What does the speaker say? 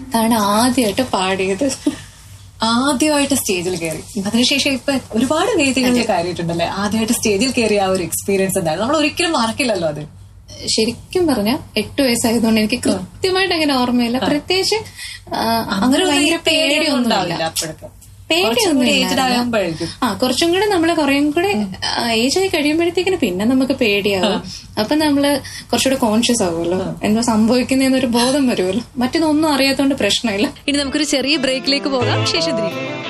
അതാണ് ആദ്യമായിട്ട് പാടിയത് ആദ്യമായിട്ട് സ്റ്റേജിൽ കയറി അതിനുശേഷം ഇപ്പൊ ഒരുപാട് വേദികളിൽ കയറിയിട്ടുണ്ടല്ലേ ആദ്യമായിട്ട് സ്റ്റേജിൽ കയറിയ ആ ഒരു എക്സ്പീരിയൻസ് എന്തായിരുന്നു നമ്മൾ ഒരിക്കലും മറക്കില്ലല്ലോ അത് ശരിക്കും പറഞ്ഞ എട്ട് വയസ്സായതുകൊണ്ട് എനിക്ക് കൃത്യമായിട്ട് അങ്ങനെ ഓർമ്മയില്ല പ്രത്യേകിച്ച് ആ, അങ്ങനെ ഭയങ്കര പേടിയൊന്നുമില്ല ഉണ്ടാവില്ല അപ്പോഴൊക്കെ പേടിയൊന്നും ഏജ്ഡ് ആകുമ്പോഴേക്കും ആ കുറച്ചും കൂടെ നമ്മള് കുറേം കൂടെ ഏജ് ആയി കഴിയുമ്പോഴത്തേക്കിന് പിന്നെ നമുക്ക് പേടിയാവും അപ്പൊ നമ്മള് കുറച്ചുകൂടെ കോൺഷ്യസ് ആവുമല്ലോ എന്തോ സംഭവിക്കുന്നതെന്നൊരു ബോധം വരുമല്ലോ മറ്റൊന്നും അറിയാത്തോണ്ട് പ്രശ്നമില്ല ഇനി നമുക്കൊരു ചെറിയ ബ്രേക്കിലേക്ക് പോകാം ശേഷം തിരികെ